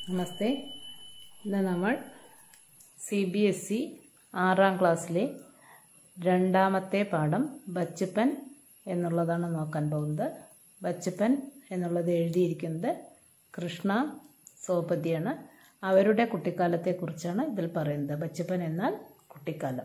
നമസ്തേ ഇന്ന് നമ്മൾ C B S E ആറാം ക്ലാസ്സിലെ രണ്ടാമത്തെ പാഠം ബച്ചപ്പൻ എന്നുള്ളതാണ് നോക്കാൻ പോകുന്നത് ബച്ചപ്പൻ എന്നുള്ളത് എഴുതിയിരിക്കുന്നത് കൃഷ്ണ സോപതിയാണ് അവരുടെ കുട്ടിക്കാലത്തെക്കുറിച്ചാണ് ഇതിൽ പറയുന്നത് ബച്ചപ്പൻ എന്നാൽ കുട്ടിക്കാലം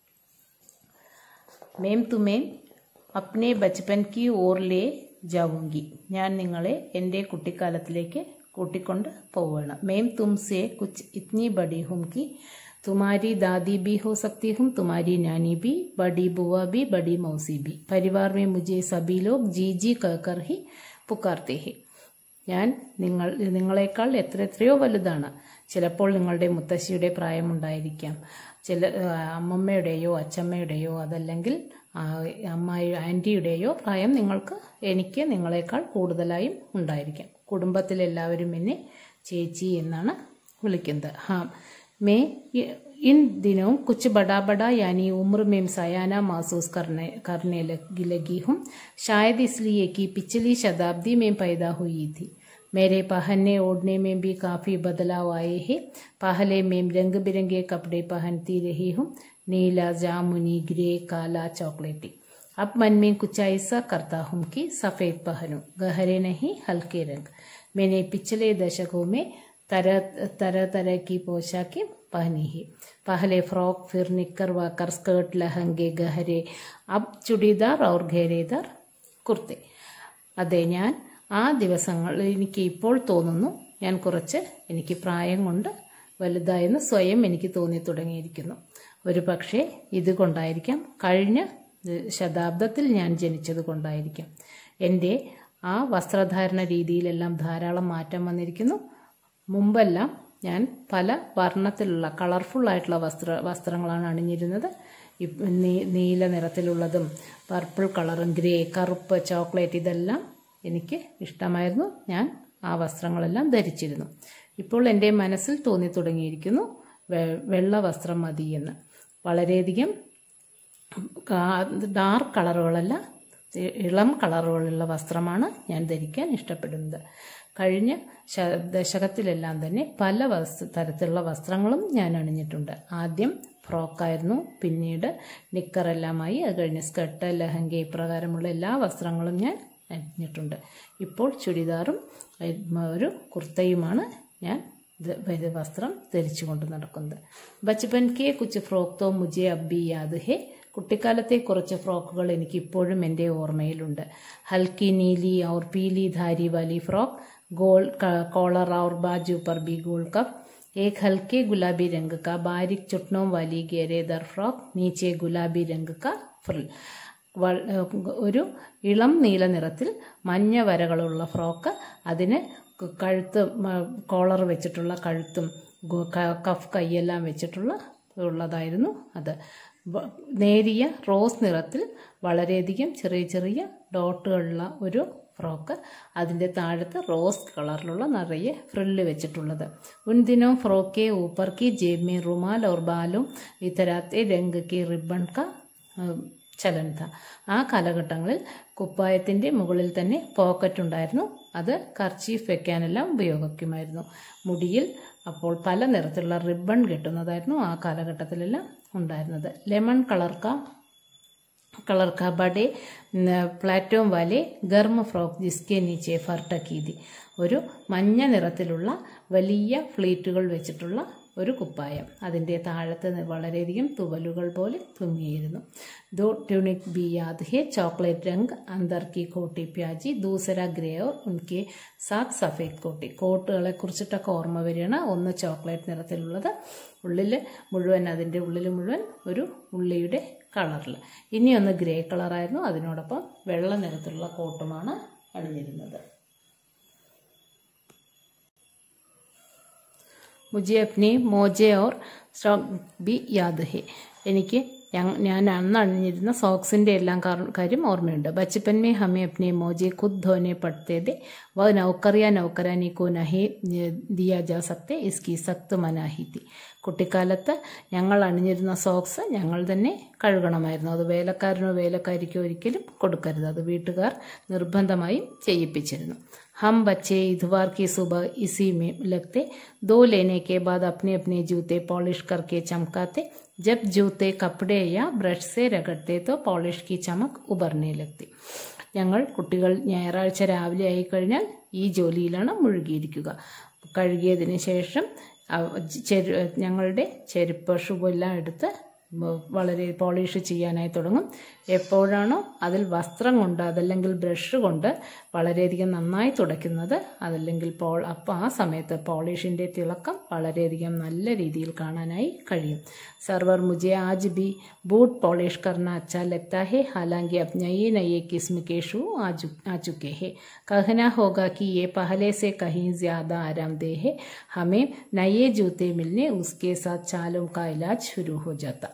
മേം തുമേം അപ്നെ ബച്ചപ്പൻ കി ഓർലേ ജാവുങ്കി ഞാൻ നിങ്ങളെ എൻ്റെ കുട്ടിക്കാലത്തിലേക്ക് കൂട്ടിക്കൊണ്ട് പോവുകയാണ് മേം തുംസെ കുച്ച് ഇത്നി ബഡി ഹും കി तुम्हारी दादी भी हो सकती हूँ तुम्हारी नानी भी बड़ी बुआ भी बड़ी मौसी भी परिवार में मुझे सभी लोग जी जी कहकर ही പുക്കാർത്തെ ഹി ഞാൻ നിങ്ങൾ നിങ്ങളെക്കാൾ എത്ര എത്രയോ വലുതാണ് ചിലപ്പോൾ നിങ്ങളുടെ മുത്തശ്ശിയുടെ പ്രായമുണ്ടായിരിക്കാം ചില ആ, അമ്മമ്മയുടെയോ അച്ചമ്മയുടെയോ അതല്ലെങ്കിൽ ആ, അമ്മായി ആൻറ്റിയുടെയോ പ്രായം നിങ്ങൾക്ക് എനിക്ക് നിങ്ങളെക്കാൾ കൂടുതലായും ഉണ്ടായിരിക്കാം കുടുംബത്തിലെല്ലാവരും എന്നെ ചേച്ചി എന്നാണ് വിളിക്കുന്നത് ഹാ मैं ये- इन दिनों कुछ बड़ा बड़ा यानी उम्र में सयाना महसूस करने करने लगी लगी हूँ शायद इसलिए कि पिछली शताब्दी में पैदा हुई थी मेरे पहनने ओढ़ने में भी काफ़ी बदलाव आए हैं पहले मैं रंग बिरंगे कपड़े पहनती रही हूँ नीला जामुनी ग्रे काला चॉकलेटी अब मन में कुछ ऐसा करता हूँ कि सफ़ेद पहनूं गहरे नहीं हल्के रंग मैंने पिछले दशकों में तरह तरह तरह की पोशाकें पहनी है पहले फ्रॉक फिर निकर वाकर स्कर्ट लहंगे गहरे अब चूड़ीदार और घेरेदार കുർത്തി അതെ ഞാൻ ആ ദിവസങ്ങൾ എനിക്ക് ഇപ്പോൾ തോന്നുന്നു ഞാൻ കുറച്ച് എനിക്ക് പ്രായം കൊണ്ട് വലുതായെന്ന് സ്വയം എനിക്ക് തോന്നി തുടങ്ങിയിരിക്കുന്നു ഒരു പക്ഷേ ഇതുകൊണ്ടായിരിക്കാം കഴിഞ്ഞ ഏഹ്, ശതാബ്ദത്തിൽ ഞാൻ ജനിച്ചത് കൊണ്ടായിരിക്കാം എൻ്റെ ആ വസ്ത്രധാരണ രീതിയിലെല്ലാം ധാരാളം മാറ്റം വന്നിരിക്കുന്നു മുമ്പെല്ലാം ഞാൻ പല വർണ്ണത്തിലുള്ള കളർഫുൾ ആയിട്ടുള്ള വസ്ത്ര വസ്ത്രങ്ങളാണ് അണിഞ്ഞിരുന്നത് ഇപ്പ- നീ- നീല നിറത്തിലുള്ളതും പർപ്പിൾ കളറും ഗ്രേ കറുപ്പ് ചോക്ലേറ്റ് ഇതെല്ലാം എനിക്ക് ഇഷ്ടമായിരുന്നു ഞാൻ ആ വസ്ത്രങ്ങളെല്ലാം ധരിച്ചിരുന്നു ഇപ്പോൾ എൻ്റെ മനസ്സിൽ തോന്നി തുടങ്ങിയിരിക്കുന്നു വെ- വെള്ള വസ്ത്രം മതി എന്ന് വളരെയധികം ഡാർക്ക് കളറുകളല്ല ഇ- ഇളം കളറുകളുള്ള വസ്ത്രമാണ് ഞാൻ ധരിക്കാൻ ഇഷ്ടപ്പെടുന്നത് കഴിഞ്ഞ ശ ദശകത്തിലെല്ലാം തന്നെ പല വസ്ത്ര തരത്തിലുള്ള വസ്ത്രങ്ങളും ഞാൻ അണിഞ്ഞിട്ടുണ്ട് ആദ്യം ഫ്രോക്കായിരുന്നു പിന്നീട് നിക്കറെല്ലാമായി അത് കഴിഞ്ഞ് സ്കർട്ട് ലഹങ്ക ഇപ്രകാരമുള്ള എല്ലാ വസ്ത്രങ്ങളും ഞാൻ അണിഞ്ഞിട്ടുണ്ട് ഇപ്പോൾ ചുരിദാറും ഏഹ്, ഒരു കുർത്തയുമാണ് ഞാൻ ഇത് ഇത് വസ്ത്രം ധരിച്ചുകൊണ്ട് നടക്കുന്നത് ബച്പൻ കെ കുച്ച് ഫ്രോക്ക് തോ മുജെ അബ്ബി യാദ് ഹെ കുട്ടിക്കാലത്തെ കുറച്ച് ഫ്രോക്കുകൾ എനിക്ക് ഇപ്പോഴും എൻ്റെ ഓർമ്മയിലുണ്ട് ഹൽക്കി നീലി ഔർ പീലി ധാരി വാലി ഫ്രോക്ക് गोल का- कॉलर और बाजू पर भी गोल कप एक हल्के गुलाबी रंग का बारीक चुटनों वाली घेरेदार फ्रॉक नीचे गुलाबी रंग का ഫ്രിൽ വൾ- ഒരു ഇളം നീല നിറത്തിൽ മഞ്ഞ വരകളുള്ള ഫ്രോക്ക് അതിന് ക- കഴുത്ത് മ- കോളർ വെച്ചിട്ടുള്ള കഴുത്തും ഗു- ക- കഫ് കൈയെല്ലാം വെച്ചിട്ടുള്ള ഉള്ളതായിരുന്നു അത് വ- നേരിയ റോസ് നിറത്തിൽ വളരെയധികം ചെറിയ ചെറിയ ഡോട്ടുകളുള്ള ഒരു ഫ്രോക്ക് അതിൻ്റെ താഴത്ത് റോസ് കളറിലുള്ള നിറയെ ഫ്രില്ല് വെച്ചിട്ടുള്ളത് ഉൻദിനോ ഫ്രോക്കെ ഊപ്പർ കി ജേബ് മേ റുമാൽ और ബാലും ഇത്തരത്തെ രംഗ് കി റിബൺ ക ഏഹ്, ചലൻ ഥ ആ കാലഘട്ടങ്ങളിൽ കുപ്പായത്തിൻ്റെ മുകളിൽ തന്നെ പോക്കറ്റ് ഉണ്ടായിരുന്നു അത് കർച്ചീഫ് വെക്കാനെല്ലാം ഉപയോഗിക്കുമായിരുന്നു മുടിയിൽ അപ്പോൾ പല നിറത്തിലുള്ള റിബൺ കെട്ടുന്നതായിരുന്നു ആ കാലഘട്ടത്തിലെല്ലാം ഉണ്ടായിരുന്നത് ലെമൺ കളർ കാ कलर का बड़े न- प्लाറ്റോം വാലെ ഗർമ ഫ്രോക്ക് ജിസ്കെ നീച്ചെ ഫർട്ടക്കീതി ഒരു മഞ്ഞ നിറത്തിലുള്ള വലിയ ഫ്ലീറ്റുകൾ വെച്ചിട്ടുള്ള ഒരു കുപ്പായം അതിൻ്റെ താഴത്ത് നി- വളരെയധികം തുവലുകൾ പോലെ തുങ്ങിയിരുന്നു ദോ ട്യൂണിക് ബി യാദ് ഹെ ചോക്ലേറ്റ് രംഗ് അന്തർ കി കോട്ടി പ്യാജി ദൂസര ഗ്രേ ഓർ ഉൻകെ സാത് സഫേദ് കോട്ടി കോട്ടുകളെ കുറിച്ചിട്ടൊക്കെ ഓർമ്മ വരികയാണ് ഒന്ന് ചോക്ലേറ്റ് നിറത്തിലുള്ളത് ഉള്ളിൽ മുഴുവൻ അതിൻ്റെ ഉള്ളിൽ മുഴുവൻ ഒരു ഉള്ളിയുടെ കളറിൽ ഇനി ഒന്ന് ഗ്രേ കളറായിരുന്നു അതിനോടൊപ്പം വെള്ള നിറത്തിലുള്ള കോട്ടുമാണ് അണിഞ്ഞിരുന്നത് മുജെ അപ്നി മോജെ ഓർ സ്റ്റോക്ക് ബി യാദ് ഹെ എനിക്ക് ഞ- ഞാൻ അന്ന് അണിഞ്ഞിരുന്ന സോക്സിൻ്റെ എല്ലാം കാര- കാര്യം ഓർമ്മയുണ്ട് ബച്ചപ്പൻ മേ ഹമേ അപ്നെ മോജെ ഖുദ് ധോനെ പड़ते थे वह नौकर या नौकरानी को नहीं दिया जा सकते इसकी सख्त मनाही थी കുട്ടിക്കാലത്ത് ഞങ്ങൾ അണിഞ്ഞിരുന്ന സോക്സ് ഞങ്ങൾ തന്നെ കഴുകണമായിരുന്നു അത് വേലക്കാരനോ വേലക്കാരിക്കോ ഒരിക്കലും കൊടുക്കരുത് അത് വീട്ടുകാർ നിർബന്ധമായും ചെയ്യിപ്പിച്ചിരുന്നു हम बच्चे इतवार की सुबह इसी में लगते दो लेने के बाद अपने अपने जूते पॉलिश करके चमकाते जब जूते कपड़े या ब्रश से रगड़ते तो पॉलिश की चमक उभरने लगती ഞങ്ങൾ കുട്ടികൾ ഞായറാഴ്ച രാവിലെ ആയിക്കഴിഞ്ഞാൽ ഈ ജോലിയിലാണ് മുഴുകിയിരിക്കുക കഴുകിയതിന് ശേഷം അവ- ചെരു ഞങ്ങളുടെ ചെരുപ്പ് ഷൂ എല്ലാം എടുത്ത് വ- വളരെ പോളിഷ് ചെയ്യാനായി തുടങ്ങും എപ്പോഴാണോ അതിൽ വസ്ത്രം കൊണ്ട് അതല്ലെങ്കിൽ ബ്രഷ് കൊണ്ട് വളരെയധികം നന്നായി തുടയ്ക്കുന്നത് അതല്ലെങ്കിൽ പോൾ അപ്പോൾ ആ സമയത്ത് പോളിഷിൻ്റെ തിളക്കം വളരെയധികം നല്ല രീതിയിൽ കാണാനായി കഴിയും സർവർ മുझे आज भी बूट पॉलिश करना अच्छा लगता है हालांकि अब नए नए किस्म के शू आ चु- आ चुके हैं कहना होगा कि ये पहले से कहीं ज़्यादा आरामदेह है हमें नए जूते मिलने उसके साथ चालों का इलाज शुरू हो जाता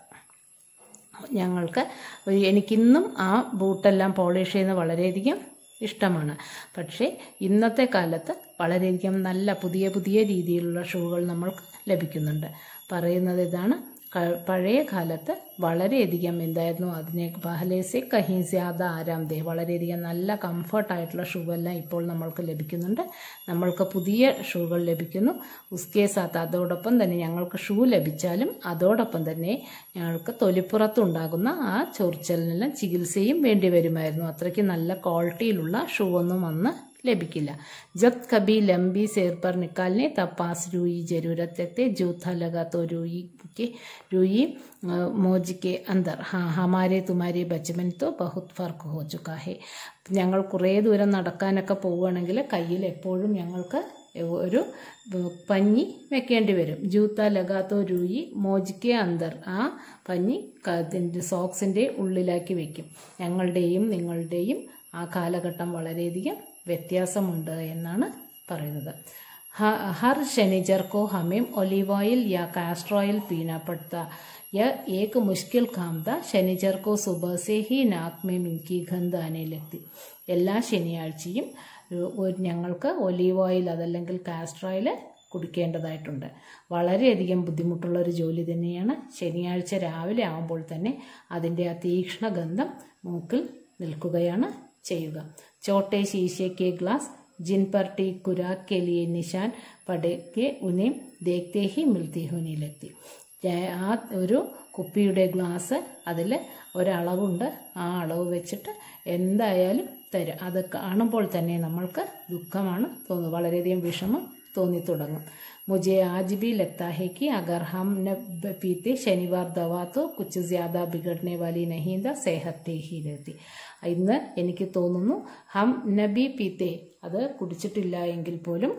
ഞങ്ങൾക്ക് എനിക്കിന്നും ആ ബൂട്ടെല്ലാം പോളിഷ് ചെയ്യുന്നത് വളരെയധികം ഇഷ്ടമാണ് പക്ഷേ ഇന്നത്തെ കാലത്ത് വളരെയധികം നല്ല പുതിയ പുതിയ രീതിയിലുള്ള ഷൂകൾ നമ്മൾക്ക് ലഭിക്കുന്നുണ്ട് പറയുന്നത് ഇതാണ് ക- പഴയ കാലത്ത് വളരെയധികം എന്തായിരുന്നു അതിനെ പഹലേസെ കഹി സ്യാദ ആരാംദേ വളരെയധികം നല്ല കംഫർട്ടായിട്ടുള്ള ഷൂ എല്ലാം ഇപ്പോൾ നമ്മൾക്ക് ലഭിക്കുന്നുണ്ട് നമ്മൾക്ക് പുതിയ ഷൂകൾ ലഭിക്കുന്നു ഉസ്കേ സാത്ത് അതോടൊപ്പം തന്നെ ഞങ്ങൾക്ക് ഷൂ ലഭിച്ചാലും അതോടൊപ്പം തന്നെ ഞങ്ങൾക്ക് തൊലിപ്പുറത്തുണ്ടാകുന്ന ആ ചൊറിച്ചലിനെല്ലാം ചികിത്സയും വേണ്ടി വരുമായിരുന്നു അത്രയ്ക്ക് നല്ല ക്വാളിറ്റിയിലുള്ള ഷൂ ഒന്നും അന്ന് ലഭിക്കില്ല ജബ് കബി ലംബി സേർ पर निकालने तब पास रुई जरूरत लगते जूथा लगा तो रुई के रुई अ, मोज के अंदर हाँ हमारे तुम्हारे बचपन तो बहुत ഫർക്ക് ഹോ ചുക്കാ ഹെ ഞങ്ങൾ കുറേ ദൂരം നടക്കാനൊക്കെ പോവുകയാണെങ്കിൽ കയ്യിൽ എപ്പോഴും ഞങ്ങൾക്ക് ഒരു പഞ്ഞി വെക്കേണ്ടി വരും ജൂത്ത ലഗാത്തോ രൂയി മോജിക്കെ അന്തർ ആ പഞ്ഞി അതിൻ്റെ സോക്സിൻ്റെ ഉള്ളിലാക്കി വെക്കും ഞങ്ങളുടെയും നിങ്ങളുടെയും ആ കാലഘട്ടം വളരെയധികം വ്യത്യാസമുണ്ട് എന്നാണ് പറയുന്നത് ह- हर शनिचर को हमें ऑलिव ऑयल या कास्टर ऑयल पीना पड़ता यह एक मुश्किल काम था शनिचर को सुबह से ही नाक में मिनकी गंध आने लगती എല്ലാ ശനിയാഴ്ചയും ഒരു ഞങ്ങൾക്ക് ഒലീവ് ഓയിൽ അതല്ലെങ്കിൽ കാസ്റ്റർ ഓയിൽ കുടിക്കേണ്ടതായിട്ടുണ്ട് വളരെയധികം ബുദ്ധിമുട്ടുള്ള ഒരു ജോലി തന്നെയാണ് ശനിയാഴ്ച രാവിലെ ആകുമ്പോൾ തന്നെ അതിൻ്റെ ആ തീക്ഷ്ണ ഗന്ധം മൂക്കിൽ നിൽക്കുകയാണ് ചെയ്യുക ചോട്ടെ ശീശെ കെ ഗ്ലാസ് जिन पर टी खुराक के लिए निशान पड़े के उन्हें देखते ही मिलती होने लगती ജ- ആ ഒരു കുപ്പിയുടെ ഗ്ലാസ് അതിൽ ഒരളവുണ്ട് ആ അളവ് വെച്ചിട്ട് എന്തായാലും തരും അത് കാണുമ്പോൾ തന്നെ നമ്മൾക്ക് ദുഃഖമാണ് തോന്നുന്നത് വളരെയധികം വിഷമം തോന്നി തുടങ്ങും मुझे आज भी लगता है कि अगर हम न ब- पीते शनिवार दवा तो कुछ ज़्यादा बिगड़ने वाली नहीं था सेहत ठीक ही रहती ഇന്ന് എനിക്ക് തോന്നുന്നു ഹം നബി പീത്തെ അത് കുടിച്ചിട്ടില്ല എങ്കിൽ പോലും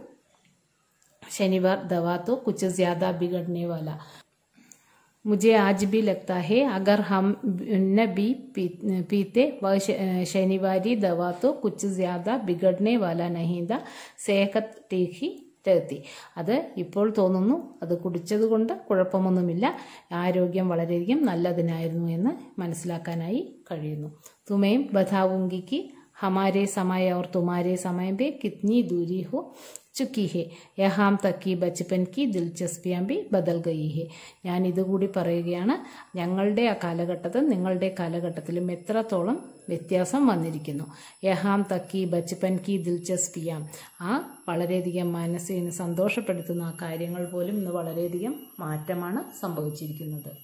ശനിവാർ ദവാ तो कुछ ज़्यादा बिगड़ने वाला मुझे आज भी लगता है अगर हम न भी पी, पीते वह श- शनिवारी दवा तो कुछ ज़्यादा बिगड़ने वाला नहीं था सेहत ठीक ही रहती അത് ഇപ്പോൾ തോന്നുന്നു അത് കുടിച്ചത് കൊണ്ട് കുഴപ്പമൊന്നുമില്ല ആരോഗ്യം വളരെയധികം നല്ലതിനായിരുന്നു എന്ന് മനസ്സിലാക്കാനായി കഴിയുന്നു തുമേം ബതാവുങ്കി കി हमारे समय और तुम्हारे समय में कितनी दूरी हो ചുക്കി ഹെ യഹാം തക്കി ബച്പൻ കി ദിൽചസ്പിയാം ബി ബദൽ ഗയി ഹെ ഞാൻ ഇതുകൂടി പറയുകയാണ് ഞങ്ങളുടെ ആ കാലഘട്ടത്തിൽ നിങ്ങളുടെ കാലഘട്ടത്തിലും എത്രത്തോളം വ്യത്യാസം വന്നിരിക്കുന്നു യഹാം തക്കി ബച്പൻ കി ദിൽചസ്പിയാം ആ വളരെയധികം മനസ്സിന് സന്തോഷപ്പെടുത്തുന്ന ആ കാര്യങ്ങൾ പോലും ഇന്ന് വളരെയധികം മാറ്റമാണ് സംഭവിച്ചിരിക്കുന്നത്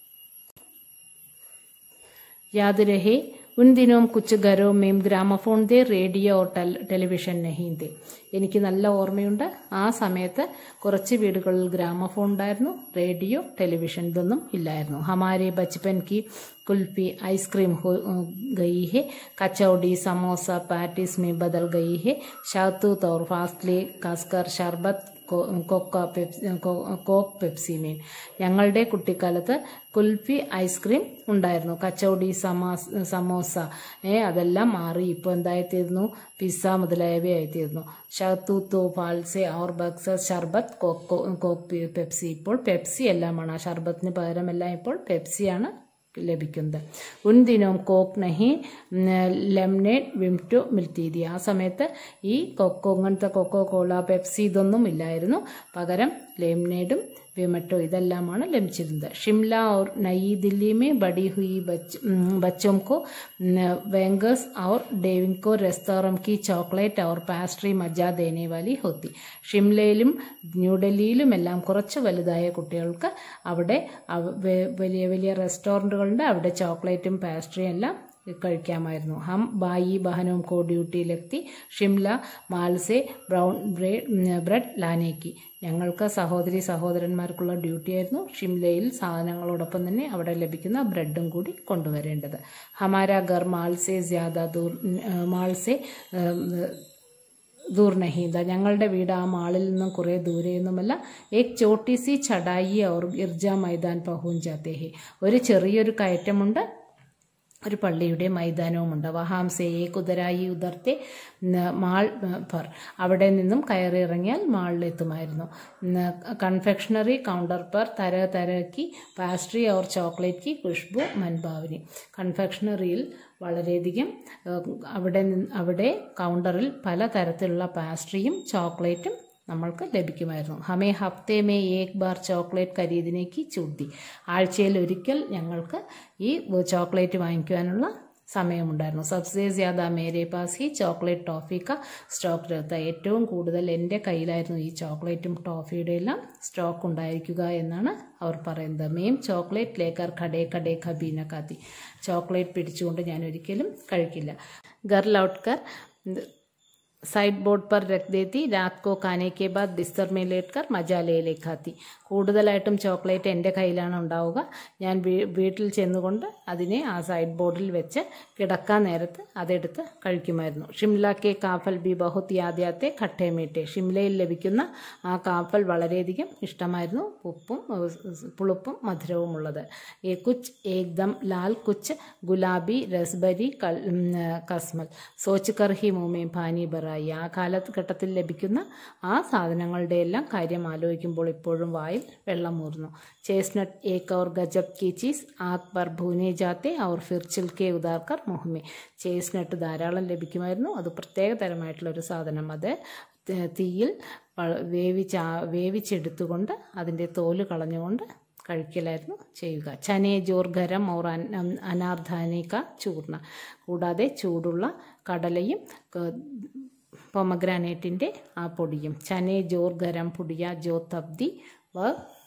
याद रहे उन दिनों कुछ घरों में ग्रामഫോൺ थे റേഡിയോ ഓർ ടെലിവിഷൻ नहीं थे എനിക്ക് നല്ല ഓർമ്മയുണ്ട് ആ സമയത്ത് കുറച്ച് വീടുകളിൽ ഗ്രാമഫോൺ ഉണ്ടായിരുന്നു റേഡിയോ ടെലിവിഷൻ ഇതൊന്നും ഇല്ലായിരുന്നു ഹമാരെ ബച്പൻ की कुल्फी आइसक्रीम हो गई है कचौड़ी समोसा पैटिस में बदल गई है शातूत और फासले कसकर शरबत കൊക്ക പെപ്സി കോക്ക് പെപ്സി മീൻ ഞങ്ങളുടെ കുട്ടിക്കാലത്ത് കുൽഫി ഐസ്ക്രീം ഉണ്ടായിരുന്നു കച്ചൗടി സമാസ് സമോസ ഏ അതെല്ലാം മാറി ഇപ്പോൾ എന്തായിത്തീരുന്നു പിസ്സ മുതലായവയായിത്തീരുന്നു ഷത്തൂത്തു പാൽസെ ഓർ ബക്സ ഷർബത്ത് കോക്ക് കോക്ക് പെപ്സി ഇപ്പോൾ പെപ്സി എല്ലാമാണ് ആ ഷർബത്തിന് പകരമെല്ലാം ഇപ്പോൾ പെപ്സിയാണ് ലഭിക്കുന്നത് ഉൻ ദിനവും കോക്ക് നഹി ലെമനേഡ് വിംറ്റു മിൽത്തി തീ ആ സമയത്ത് ഈ കൊക്കോ ഇങ്ങനത്തെ കൊക്കോ കോള പെപ്സി ഇതൊന്നും ഇല്ലായിരുന്നു പകരം ലെമനേഡും വിമട്ടോ ഇതെല്ലാമാണ് ലഭിച്ചിരുന്നത് ഷിംല और नई दिल्ली में बड़ी हुई बच, बच्चों को वेंगर्स और डेविंको रेस्तोറം की ചോക്ലേറ്റ് और പാസ്ട്രി മജ ദേനെ വാലി ഹോത്തി ഷിംലയിലും ന്യൂഡൽഹിയിലും എല്ലാം കുറച്ച് വലുതായ കുട്ടികൾക്ക് അവിടെ അവ- വെ- വലിയ വലിയ റെസ്റ്റോറൻറ്റുകളുണ്ട് അവിടെ ചോക്ലേറ്റും പാസ്ട്രിയും എല്ലാം കഴിക്കാമായിരുന്നു ഹം ബായി ബഹനവും കോ ഡ്യൂട്ടിയിലെത്തി ഷിംല മാൽസെ ബ്രൗൺ ബ്രെഡ് ബ്രെഡ് ലാനേക്ക് ഞങ്ങൾക്ക് സഹോദരി സഹോദരന്മാർക്കുള്ള ഡ്യൂട്ടിയായിരുന്നു ഷിംലയിൽ സാധനങ്ങളോടൊപ്പം തന്നെ അവിടെ ലഭിക്കുന്ന ബ്രെഡും കൂടി കൊണ്ടുവരേണ്ടത് ഹമാര ഗർ മാൽസെ ജ്യാദ ദൂർ മാൾസെ ദൂർ നഹീന്ത ഞങ്ങളുടെ വീട് ആ മാളിൽ നിന്നും കുറേ ദൂരെയൊന്നുമല്ല ഏക് ചോട്ടി സി ചടായി और ഇർജ മൈതാൻ പഹൂൻ ജാത്തേ ഹെ ഒരു ചെറിയൊരു കയറ്റമുണ്ട് ഒരു പള്ളിയുടെ മൈതാനവുമുണ്ട് വഹാം സേ കുതിരായി ഉദർത്തെ ന- മാൾ ഏ, പർ അവിടെ നിന്നും കയറിയിറങ്ങിയാൽ മാളിലെത്തുമായിരുന്നു കൺഫെക്ഷണറി കൗണ്ടർ पर तरह तरह की പാസ്ട്രി और ചോക്ലേറ്റ് की खुशबू मनभावनी കൺഫെക്ഷണറിയിൽ വളരെയധികം ഏ, അവിടെ നിന്ന് അവിടെ കൗണ്ടറിൽ പല തരത്തിലുള്ള പാസ്ട്രിയും ചോക്ലേറ്റും നമ്മൾക്ക് ലഭിക്കുമായിരുന്നു ഹമേ ഹഫ്തേ മേ ഏക് ബാർ ചോക്ലേറ്റ് ഖരീദിനേക്ക് ചൂണ്ടി ആഴ്ചയിൽ ഒരിക്കൽ ഞങ്ങൾക്ക് ഈ ചോക്ലേറ്റ് വാങ്ങിക്കുവാനുള്ള സമയമുണ്ടായിരുന്നു സബ്സേ ജ്യാദ മേരെ പാസ് ഹി ചോക്ലേറ്റ് ടോഫി ക സ്റ്റോക്ക് രഹത്ത ഏറ്റവും കൂടുതൽ എൻ്റെ കയ്യിലായിരുന്നു ഈ ചോക്ലേറ്റും ടോഫിയുടെ എല്ലാം സ്റ്റോക്ക് ഉണ്ടായിരിക്കുക എന്നാണ് അവർ പറയുന്നത് മെയിം ചോക്ലേറ്റ് ലേക്കർ ഖടേ ഖടേ ഖബീന കാത്തി ചോക്ലേറ്റ് പിടിച്ചുകൊണ്ട് ഞാൻ ഒരിക്കലും കഴിക്കില്ല ഗർ ലൗട്ട്കർ साइड बोर्ड पर रख देती रात को खाने के बाद बिस्तर में लेटकर മജ ലേ ലേ ഖാത്തി കൂടുതലായിട്ടും ചോക്ലേറ്റ് എൻ്റെ കയ്യിലാണ് ഉണ്ടാവുക ഞാൻ വീ- വീട്ടിൽ ചെന്നുകൊണ്ട് അതിനെ ആ സൈഡ് ബോർഡിൽ വെച്ച് കിടക്കാൻ നേരത്ത് അതെടുത്ത് കഴിക്കുമായിരുന്നു ഷിംല കെ കാഫൽ ബി ബഹുത് യാദ്യാത്തെ ഖട്ടേ മീട്ടെ ഷിംലയിൽ ലഭിക്കുന്ന ആ കാഫൽ വളരെയധികം ഇഷ്ടമായിരുന്നു ഉപ്പും ഏഹ്, പുളിപ്പും മധുരവുമുള്ളത് ഏ കുച്ച് ഏകദം ലാൽ കുച്ച് ഗുലാബി രസ്ബരി കൽ ഉം, കസ്മൽ സോച്ച് കർ ഹി മൂമേ പാനി ബറായി ആ കാലഘട്ടത്തിൽ ലഭിക്കുന്ന ആ സാധനങ്ങളുടെ എല്ലാം കാര്യം ആലോചിക്കുമ്പോൾ ഇപ്പോഴും വായിൽ വെള്ളം ഊർന്നു ചേസ്നട്ട് ഏക്ക് और ഗജബ് की ചീസ് ആഗ് പർ ഭൂനെ ജാത്തെ और फिर ചിൽക്കെ ഉദാർക്കർ മുഹമ്മേ ചേസ്നട്ട് ധാരാളം ലഭിക്കുമായിരുന്നു അത് പ്രത്യേക തരമായിട്ടുള്ള ഒരു സാധനം അത് ത- തീയിൽ വ- വേവിച്ച വേവിച്ചെടുത്തുകൊണ്ട് അതിൻ്റെ തോല് കളഞ്ഞുകൊണ്ട് കഴിക്കലായിരുന്നു ചെയ്യുക ചനെ ജോർ ഗരം ഓർ അൻ- അം- അനാർധാനിക ചൂർണ കൂടാതെ ചൂടുള്ള കടലയും ക- പൊമഗ്രാനേറ്റിൻ്റെ ആ പൊടിയും ചനെ ജോർ ഗരം പുടിയ ജോ തബ്ദി വ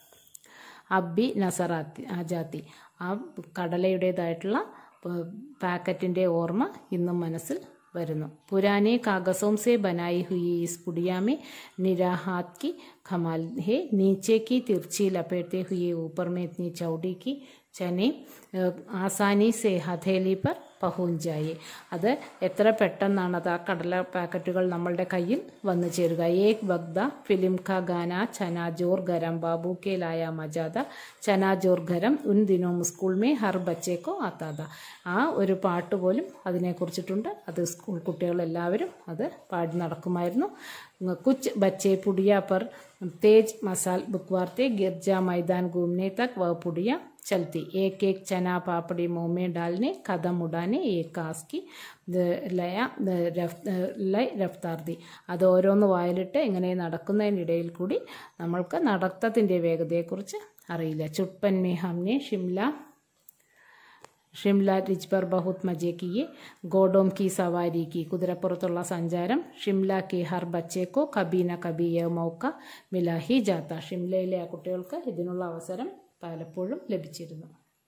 അബ്ബി നസറാത്തി ആജാത്തി ആ കടലയുടേതായിട്ടുള്ള പ- പാക്കറ്റിൻ്റെ ഓർമ്മ ഇന്നും മനസ്സിൽ വരുന്നു പുരാനെ കാഗസോം സെ ബനായി ഹുയി ഇസ് പുടിയ में निरा हाथ की कमाल है नीचे की तिरछी लपेटते हुए ऊपर में इतनी चौड़ी की चने अ, आसानी से हथेली पर പഹൂഞ്ചായി അത് എത്ര പെട്ടെന്നാണ് അത് ആ കടല പാക്കറ്റുകൾ നമ്മളുടെ കയ്യിൽ വന്നു ചേരുക ഏക് ബഗ്ദ ഫിലിം ഖ ഗാന ചന ജോർ ഗരം ബാബു കെ ലായ മജാദ ചന ജോർ ഗരം ഉൻ ദിനോം സ്കൂൾ മേ ഹർ ബച്ചേക്കോ ആത്താത ആ ഒരു പാട്ട് പോലും അതിനെക്കുറിച്ചിട്ടുണ്ട് അത് സ്കൂൾ കുട്ടികളെല്ലാവരും അത് പാടി നടക്കുമായിരുന്നു കുച്ച് ബച്ചെ പുടിയ പർ तेज मसाल बुकवारते गिरजा मैदान घूमने तक वह पुड़िया चलती एक एक चना पापड़ी मुंह में डालने कदम उड़ाने एक कास की द- ലയ द- രഫ്- ലയ് രഫ്താർ ദി അത് ഓരോന്ന് വായിലിട്ട് ഇങ്ങനെ നടക്കുന്നതിനിടയിൽ കൂടി നമ്മൾക്ക് നടത്തത്തിൻ്റെ വേഗതയെക്കുറിച്ച് അറിയില്ല ചുട്പൻ മേ ഹംനെ ഷിംല ഷിംല റിജ് പർ ബഹുത് മജെ കിയെ ഗോഡോം കി സവാരി കി കുതിരപ്പുറത്തുള്ള സഞ്ചാരം ഷിംല കി ഹർ ബച്ചേക്കോ കബി ന കബി യ മൗക്ക മില ഹി ജാത്ത ഷിംലയിലെ ആ കുട്ടികൾക്ക് ഇതിനുള്ള അവസരം പലപ്പോഴും ലഭിച്ചിരുന്നു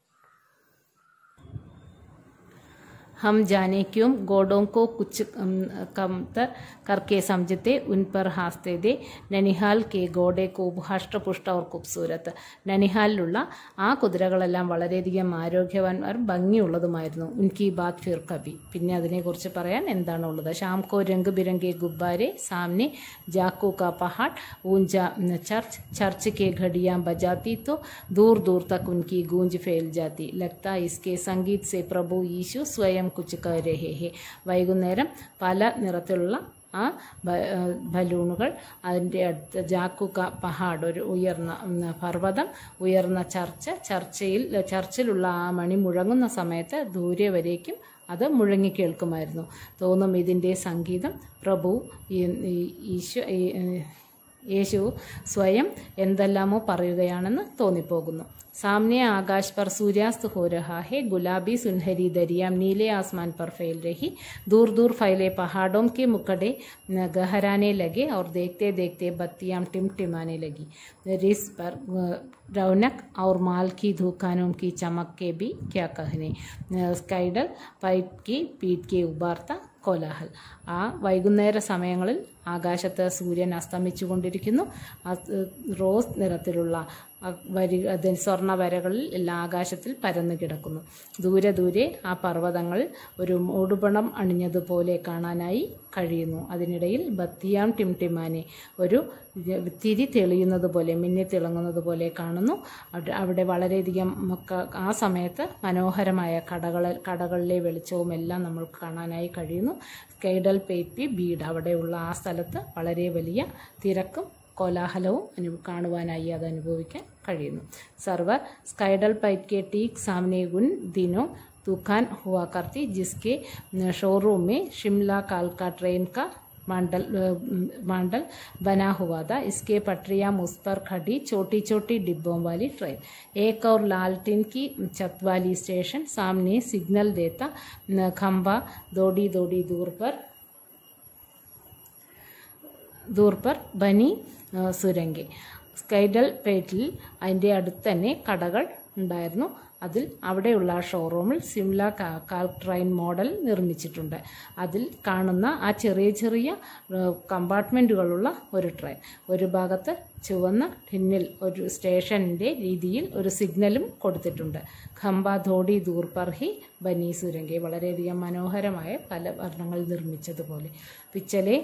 हम जाने क्यों गोडों को कुछ अम, कमतर करके समझते उन पर हंसते दे നനിഹാൽ കെ ഗോഡെ കൂബ് ഹഷ്ടപുഷ്ട ഓർ കുബ്സൂരത്ത് നനിഹാലിലുള്ള ആ കുതിരകളെല്ലാം വളരെയധികം ആരോഗ്യവാന്മാർ ഭംഗിയുള്ളതുമായിരുന്നു ഉൻകി ബാത് ഫിർ കബി പിന്നെ അതിനെക്കുറിച്ച് പറയാൻ എന്താണുള്ളത് ഷാം കോ രംഗ് ബിരംഗെ ഗുബ്ബാരെ സാമനെ ജാക്കു കാ പഹാഡ് ഊഞ്ച ചർച്ച് ചർച്ച് के घड़ियां बजाती तो दूर दूर तक उनकी गूंज फैल जाती लगता इसके संगीत से प्रभु यीशु സ്വയം കുച്ച് കह रहे हैं വൈകുന്നേരം പല നിറത്തിലുള്ള ആ ബ- ആ, ബലൂണുകൾ അതിൻ്റെ അടുത്ത് ജാക്കുക പഹാഡ് ഒരു ഉയർന്ന ഉം, പർവ്വതം ഉയർന്ന ചർച്ച് ചർച്ചയിൽ ചർച്ചിലുള്ള ആ മണി മുഴങ്ങുന്ന സമയത്ത് ദൂരെ വരേക്കും അത് മുഴങ്ങി കേൾക്കുമായിരുന്നു തോന്നും ഇതിൻ്റെ സംഗീതം പ്രഭു ഈ- ഈ- ഈശോ ഈ- യേശു സ്വയം എന്തെല്ലാമോ പറയുകയാണെന്ന് തോന്നിപ്പോകുന്നു सामने आकाश पर सूर्यास्त हो रहा है गुलाबी सुनहरी दरिया नीले आसमान पर फैल रही दूर दूर फैले पहाड़ों के मुकड़े न गहराने लगे और देखते देखते बत्तियां टिमटिमाने लगी रिस पर अ, रौनक और माल की दुकानों की चमक के भी क्या कहने अ, स्काइडल പൈപ്പ് की പീറ്റ് के उबारता കോലാഹൽ ആ വൈകുന്നേര സമയങ്ങളിൽ ആകാശത്ത് സൂര്യൻ അസ്തമിച്ചുകൊണ്ടിരിക്കുന്നു അത് റോസ് നിറത്തിലുള്ള ആ വരി അത് സ്വർണ്ണ വരകളിൽ എല്ലാം ആകാശത്തിൽ പരന്നു കിടക്കുന്നു ദൂരെ ദൂരെ ആ പർവ്വതങ്ങൾ ഒരു മൂടുപണം അണിഞ്ഞതുപോലെ കാണാനായി കഴിയുന്നു അതിനിടയിൽ ബത്തിയാം ടിംടിമാനെ ഒരു തിരി തെളിയുന്നത് പോലെ മിന്നി തിളങ്ങുന്നത് പോലെ കാണുന്നു അവിടെ അവിടെ വളരെയധികം മക്ക- ആ സമയത്ത് മനോഹരമായ കടകൾ കടകളിലെ വെളിച്ചവും എല്ലാം നമ്മൾക്ക് കാണാനായി കഴിയുന്നു സ്കൈഡൽ പേപ്പി ബീഡ് അവിടെയുള്ള ആ സ്ഥലത്ത് വളരെ വലിയ തിരക്കും കോലാഹലവും അനു കാണുവാനായി അത് അനുഭവിക്കാൻ കഴിയുന്നു സർവർ സ്കൈഡൽ പൈറ്റ് के ठीक सामने उन दिनों दुकान हुआ करती जिसके शोरूम में शिमला कालका ट्रेन का मांडल मांडल बना हुआ था इसके पटरियां मुझ पर खड़ी छोटी छोटी डिब्बों वाली ट्रेन एक और लालटिन की छत वाली स्टेशन सामने सिग्नल देता न खंबा दौड़ी दौड़ी दूर पर ദൂർ പർ ബനി ആ, സുരംഗെ സ്കൈഡൽ പേറ്റിൽ അതിൻ്റെ അടുത്ത് തന്നെ കടകൾ ഉണ്ടായിരുന്നു അതിൽ അവിടെയുള്ള ആ ഷോറൂമിൽ സിംല കാ- കാൽ ട്രെയിൻ മോഡൽ നിർമ്മിച്ചിട്ടുണ്ട് അതിൽ കാണുന്ന ആ ചെറിയ ചെറിയ ആ, കമ്പാർട്ട്മെൻറ്റുകളുള്ള ഒരു ട്രെയിൻ ഒരു ഭാഗത്ത് ചുവന്ന ടിന്നിൽ ഒരു സ്റ്റേഷനിൻ്റെ രീതിയിൽ ഒരു സിഗ്നലും കൊടുത്തിട്ടുണ്ട് ഖംബ ധോഡി ദൂർ പർ ഹി ബനി സുരംഗെ വളരെയധികം മനോഹരമായ പല വർണ്ണങ്ങൾ നിർമ്മിച്ചതുപോലെ പിച്ചലെ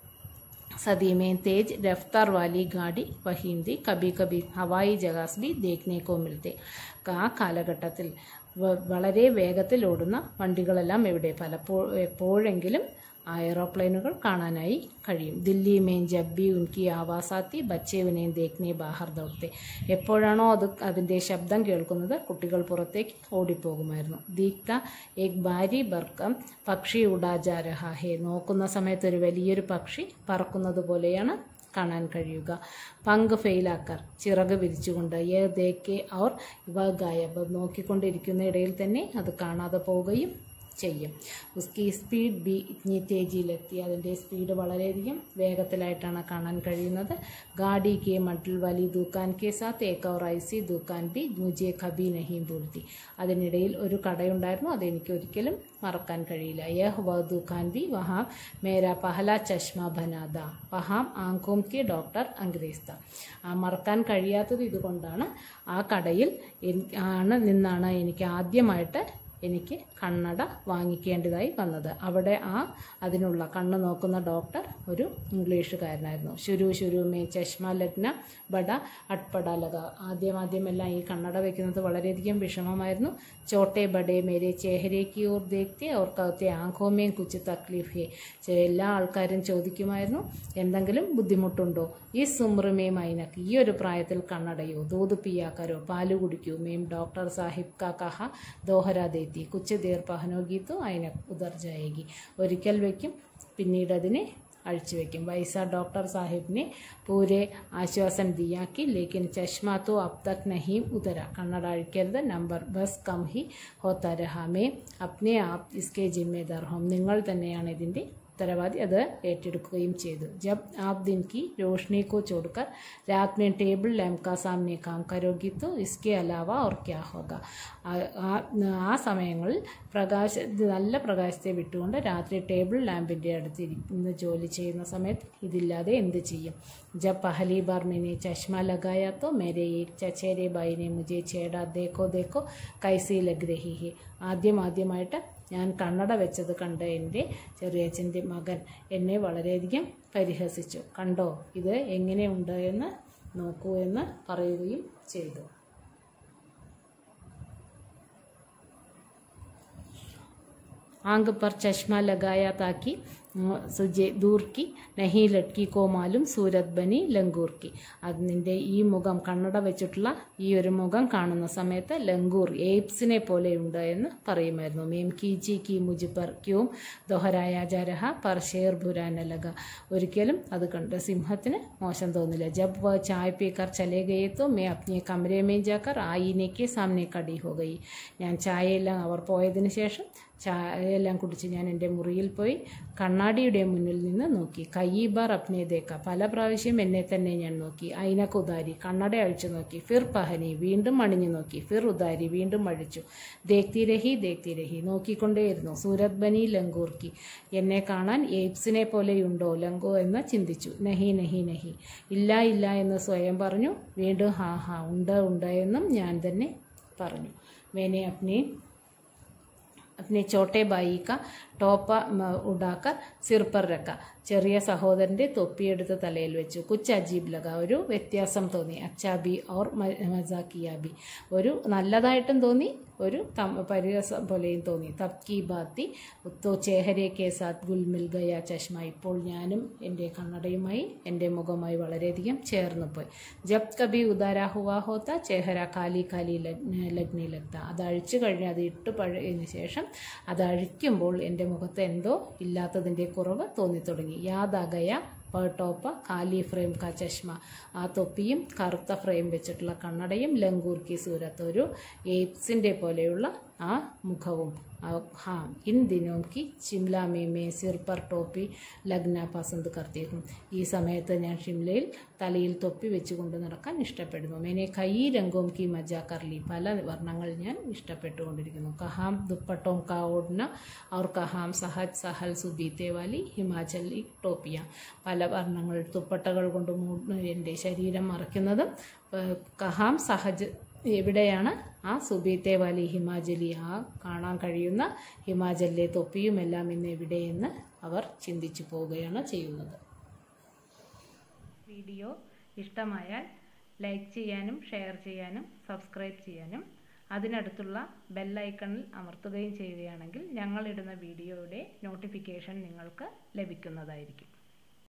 सदी में तेज रफ्तार वाली गाड़ी वहीम थी कभी कभी हवाई जहाज भी देखने को मिलते ആ കാലഘട്ടത്തിൽ വ- വളരെ വേഗത്തിൽ ഓടുന്ന വണ്ടികളെല്ലാം ഇവിടെ പലപ്പോ എപ്പോഴെങ്കിലും ആ എയ്റോപ്ലെയിനുകൾ കാണാനായി കഴിയും ദില്ലി മെയിൻ ജബ്ബി ഉൻകി ആവാസാത്തി ബച്ചെ ഉനേം ദേഖ്നെ ബാഹർ ദൗഡത്തെ എപ്പോഴാണോ അത് അതിൻ്റെ ശബ്ദം കേൾക്കുന്നത് കുട്ടികൾ പുറത്തേക്ക് ഓടിപ്പോകുമായിരുന്നു ദീക്ത ഏക് ഭാരി ബർക്കം പക്ഷി ഉഡാജാ രഹാ ഹേ നോക്കുന്ന സമയത്ത് ഒരു വലിയൊരു പക്ഷി പറക്കുന്നത് പോലെയാണ് കാണാൻ കഴിയുക പങ്ക് ഫെയിലാക്കർ ചിറക് വിരിച്ചുകൊണ്ട് ഏ ദേക്കെ ഔർ ഇവ ഗായബ് നോക്കിക്കൊണ്ടിരിക്കുന്ന ഇടയിൽ തന്നെ അത് കാണാതെ പോവുകയും ചെയ്യും ഉസ്കി സ്പീഡ് ബി ഇത്നി തേജിയിലെത്തി അതിൻ്റെ സ്പീഡ് വളരെയധികം വേഗത്തിലായിട്ടാണ് കാണാൻ കഴിയുന്നത് ഗാഡി കെ മട്ടിൽ വലി ദുക്കാൻ കെ സാത്ത് ഏക ഔർ ഐസി ദുക്കാൻ ബി മുജെ കബി നഹീം ഭൂൽത്തി അതിനിടയിൽ ഒരു കടയുണ്ടായിരുന്നു അതെനിക്ക് ഒരിക്കലും മറക്കാൻ കഴിയില്ല യഹ് വ ദുക്കാൻ ബി വഹാം മേരാ പഹല ചഷ്മ ബനാദ വഹാം ആങ്കോം കെ ഡോക്ടർ അംഗ്രേസ്ത ആ മറക്കാൻ കഴിയാത്തത് ഇതുകൊണ്ടാണ് ആ കടയിൽ എനി- ആണ് നിന്നാണ് എനിക്ക് ആദ്യമായിട്ട് എനിക്ക് കണ്ണട വാങ്ങിക്കേണ്ടതായി വന്നത് അവിടെ ആ അതിനുള്ള കണ്ണ് നോക്കുന്ന ഡോക്ടർ ഒരു ഇംഗ്ലീഷുകാരനായിരുന്നു ശുരു ശുരു മേ ചഷ്മ ലഗ്ന ബഡ അട്പട ലഗ ആദ്യം ആദ്യമെല്ലാം ഈ കണ്ണട വെക്കുന്നത് വളരെയധികം വിഷമമായിരുന്നു ചോട്ടെ ബഡേ മേരെ ചേഹരേക്ക് ഓർ ദേഖത്തെ ഓർ കൗത്തെ ആങ്കോമേ കുച്ച് തക്ലീഫ് ഹേ ചെ- എല്ലാ ആൾക്കാരും ചോദിക്കുമായിരുന്നു എന്തെങ്കിലും ബുദ്ധിമുട്ടുണ്ടോ ഈ സുമ്രമേ മൈനക്ക് ഈ ഒരു പ്രായത്തിൽ കണ്ണടയോ ദൂത് പിയാക്കരോ പാല് കുടിക്കൂ മേം ഡോക്ടർ സാഹിബ് കാ കഹ ദോഹര ദേത്തി കുച്ച് ദേർ പഹനോഗി തോ അയിന ഉദർ ജായേഗി ഒരിക്കൽ വയ്ക്കും പിന്നീട് അതിനെ അഴിച്ചു വയ്ക്കും വൈസ ഡോക്ടർ സാഹിബ് ने पूरे आश्वासन दिया कि लेकिन चश्मा तो अब तक नहीं उतरा കണ്ണട അഴിക്കരുത് നമ്പർ ബസ് കം ഹി ഹോത്ത രഹാ മേ അപ്നെ ആപ് ഇസ്കെ ജിമ്മേദാർ ഹോം നിങ്ങൾ തന്നെയാണ് ഇതിൻ്റെ ഉത്തരവാദി അത് ഏറ്റെടുക്കുകയും ചെയ്തു ജബ് ആപ് ദിൻ की रोशनी को छोड़कर रात में टेबल लैम्प का सामने काम करोगी तो इसके अलावा और क्या होगा ആ- ആ- ആ സമയങ്ങളിൽ പ്രകാശ ഇത് നല്ല പ്രകാശത്തെ വിട്ടുകൊണ്ട് രാത്രി ടേബിൾ ലാമ്പിൻ്റെ അടുത്ത് ഇരിക്കുന്ന ജോലി ചെയ്യുന്ന സമയത്ത് ഇതില്ലാതെ എന്ത് ചെയ്യും ജബ് പഹലി ബാർ मैंने चश्मा लगाया तो मेरे एक चचेरे भाई ने मुझे छेड़ा देखो देखो कैसी लग रही है ആദ്യം ആദ്യമായിട്ട് ഞാൻ കണ്ണട വെച്ചത് കണ്ട് എൻ്റെ ചെറിയച്ഛൻ്റെ മകൻ എന്നെ വളരെയധികം പരിഹസിച്ചു കണ്ടോ ഇത് എങ്ങനെയുണ്ട് എന്ന് നോക്കൂ എന്ന് പറയുകയും ചെയ്തു आंग पर चश्मा लगाया ताकि സുജെ ദൂർക്കി നഹി ലട്കി കോമാലും സൂരത് ബനി ലങ്കൂർ കി അതിൻ്റെ ഈ മുഖം കണ്ണട വെച്ചിട്ടുള്ള ഈ ഒരു മുഖം കാണുന്ന സമയത്ത് ലങ്കൂർ എയ്പ്സിനെ പോലെയുണ്ട് എന്ന് പറയുമായിരുന്നു മേം കീച്ചി കി മുജ് പർ ക്യൂം ദൊഹരായ ജരഹ പർ ഷേർ ബുരാനലക ഒരിക്കലും അത് കണ്ട് സിംഹത്തിന് മോശം തോന്നില്ല ജബ് വ ചായ് പീക്കർ ചലേ ഗയെ തോ മേ അപ്നെ കമരെ മേ ജാക്കർ ആയിനേക്ക് സാമനെ കടി ഹോ ഗയി ഞാൻ ചായയെല്ലാം അവർ പോയതിന് ശേഷം ചായയെല്ലാം കുടിച്ച് ഞാൻ എൻ്റെ മുറിയിൽ പോയി കണ്ണാടിയുടെ മുന്നിൽ നിന്ന് നോക്കി കയ്യി ബാർ അപ്നെ ദേക്ക പല പ്രാവശ്യം എന്നെ തന്നെ ഞാൻ നോക്കി അയിനക്ക് ഉദാരി കണ്ണട അഴിച്ചു നോക്കി ഫിർ പഹനി വീണ്ടും അണിഞ്ഞു നോക്കി ഫിർ ഉദാരി വീണ്ടും അഴിച്ചു ദേക്തി രഹി ദേക്തി രഹി നോക്കിക്കൊണ്ടേയിരുന്നു സൂരത് ബനി ലങ്കൂർക്കി എന്നെ കാണാൻ എയ്പ്സിനെ പോലെയുണ്ടോ ലങ്കോ എന്ന് ചിന്തിച്ചു നഹി നഹി നഹി ഇല്ല ഇല്ല എന്ന് സ്വയം പറഞ്ഞു വീണ്ടും ഹാ ഹാ ഉണ്ട് ഉണ്ട് എന്നും ഞാൻ തന്നെ പറഞ്ഞു മേനെ അപ്നെ अपने छोटे भाई का ടോപ്പ ഉടാക്കർ സിർപ്പർ രക്ക ചെറിയ സഹോദരൻ്റെ തൊപ്പിയെടുത്ത് തലയിൽ വെച്ചു കുച്ച് അജീബ് ലഗ ഒരു വ്യത്യാസം തോന്നി അച്ചാബി ഓർ മസാക്കിയാബി ഒരു നല്ലതായിട്ടും തോന്നി ഒരു പരിഹാസം പോലെയും തോന്നി തബ്കി ബാത്തി ഉത്തോ ചേഹരെ കെ സാത്ത് ഗുൽ മിൽ ഗയ ചഷ്മ ഇപ്പോൾ ഞാനും എൻ്റെ കണ്ണടയുമായി എൻ്റെ മുഖമായി വളരെയധികം ചേർന്ന് പോയി ജബ് കബി ഉദാര ഹുവാ ഹോത്ത ചേഹര കാലി കാലി ലഗ്നി ലഗ്ത അത് അഴിച്ചു കഴിഞ്ഞ് അത് ഇട്ട് പഴയതിന് ശേഷം അത് അഴിക്കുമ്പോൾ എൻ്റെ മുഖത്ത് എന്തോ ഇല്ലാത്തതിൻ്റെ കുറവ് തോന്നിത്തുടങ്ങി യാദാഗയ ടോപ്പ കാലി ഫ്രെയിം കാ ചഷ്മ ആ തൊപ്പിയും കറുത്ത ഫ്രെയിം വെച്ചിട്ടുള്ള കണ്ണടയും ലങ്കൂർ കി സൂരത്ത് ഒരു എയ്പ്സിൻ്റെ പോലെയുള്ള ആ മുഖവും हाँ इन दिनों की शिमला में मैं सिर पर टोपी ലഗ്ന പസന്ത് കർത്തിയിരുന്നു ഈ സമയത്ത് ഞാൻ ഷിംലയിൽ തലയിൽ തൊപ്പി വെച്ചുകൊണ്ട് നടക്കാൻ ഇഷ്ടപ്പെടുന്നു മേനെ കൈ രംഗോം കി മജ കർലി പല വർണ്ണങ്ങൾ ഞാൻ ഇഷ്ടപ്പെട്ടുകൊണ്ടിരിക്കുന്നു കഹാം ദുപ്പട്ടോം കാ ഓടുന്ന ഔർ കഹാം സഹജ് സഹൽ സുബീത്തെ വാലി ഹിമാചലി ടോപ്പിയ പല വർണ്ണങ്ങൾ ദുപ്പട്ടകൾ കൊണ്ട് എൻ്റെ ശരീരം മറയ്ക്കുന്നതും കഹാം സഹജ് എവിടെയാണ് ആ സുബീത്തെ വാലി ഹിമാചലി ആ കാണാൻ കഴിയുന്ന ഹിമാചലിലെ തൊപ്പിയുമെല്ലാം ഇന്ന് എവിടെയെന്ന് അവർ ചിന്തിച്ചു പോവുകയാണ് ചെയ്യുന്നത് വീഡിയോ ഇഷ്ടമായാൽ ലൈക്ക് ചെയ്യാനും ഷെയർ ചെയ്യാനും സബ്സ്ക്രൈബ് ചെയ്യാനും അതിനടുത്തുള്ള ബെല്ലൈക്കണിൽ അമർത്തുകയും ചെയ്യുകയാണെങ്കിൽ ഞങ്ങളിടുന്ന വീഡിയോയുടെ നോട്ടിഫിക്കേഷൻ നിങ്ങൾക്ക് ലഭിക്കുന്നതായിരിക്കും